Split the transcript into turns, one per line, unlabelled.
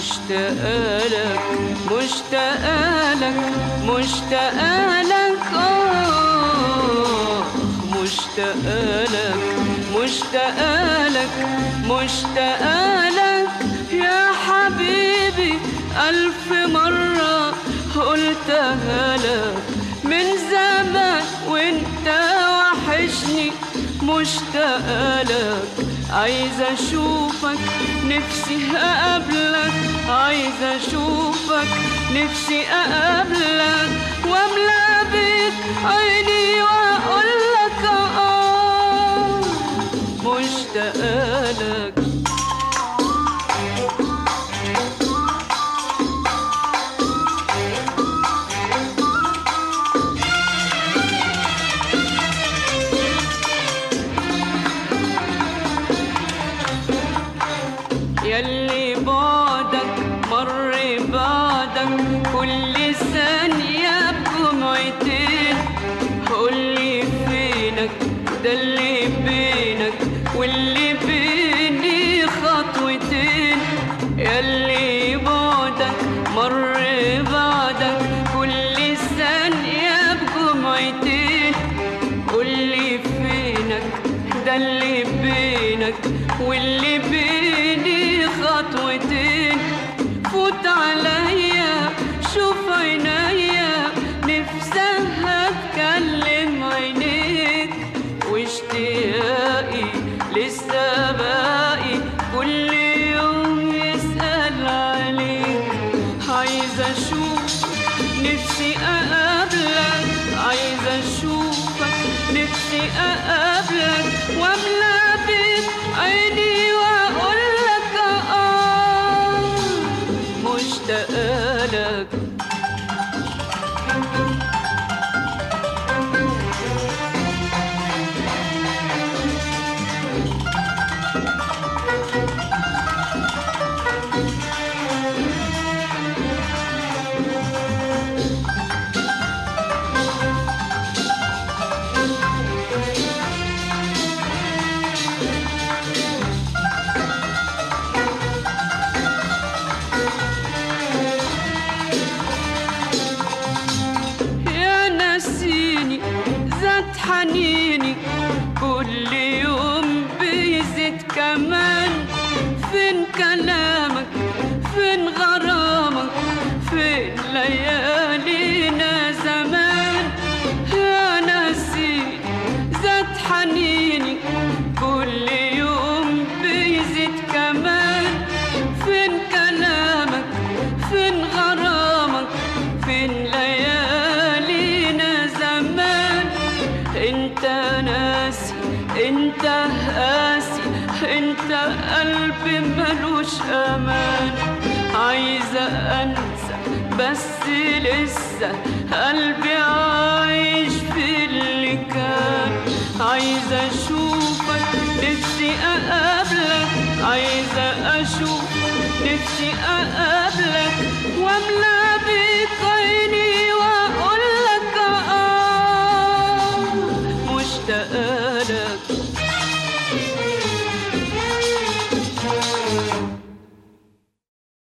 مشتاقة لك مشتاقة لك مشتاقة لك آه مشتاقة لك مشتاقة لك مشتاقة لك يا حبيبي ألف مرة قلتها لك من زمان وانت وحشني مشتاقة لك عايزة أشوفك نفسي أقابلك عايزة أشوفك نفسي أقابلك وأملى بيك عيني وأقولك آه مشتاقة لك يلي بعدك مر بعدك كل ثانية بجمعتين قولي فينك ده اللي بينك واللي بيني خطوتين يلي بعدك مر بعدك كل ثانية بجمعتين قولي فينك ده اللي بينك واللي بيني خطوتين فوت عليا شوف عينيا نفسها اتكلم عينيك واشتياقي لسه باقي كل يوم يسأل عليك عايزة اشوف نفسي اقابلك عايزة اشوفك نفسي اقابلك واملى بيك عيني واقولك اه مشتاقة لك يا نسيني زاد حنيني كل يوم بيزيد كمان فين كلامك فين غرامك فين ليالينا زمان يا نسيني زاد حنيني كل يوم بيزيد كمان فين كلامك فين غرامك فين ليالينا زمان انت ناسي انت قاسي انت قلبي ملوش امان عايزة انسى بس لسه قلبي عايش في اللي كان عايزة اشوفك نفسي اقابلك عايزة اشوف نفسي اقابلك واملى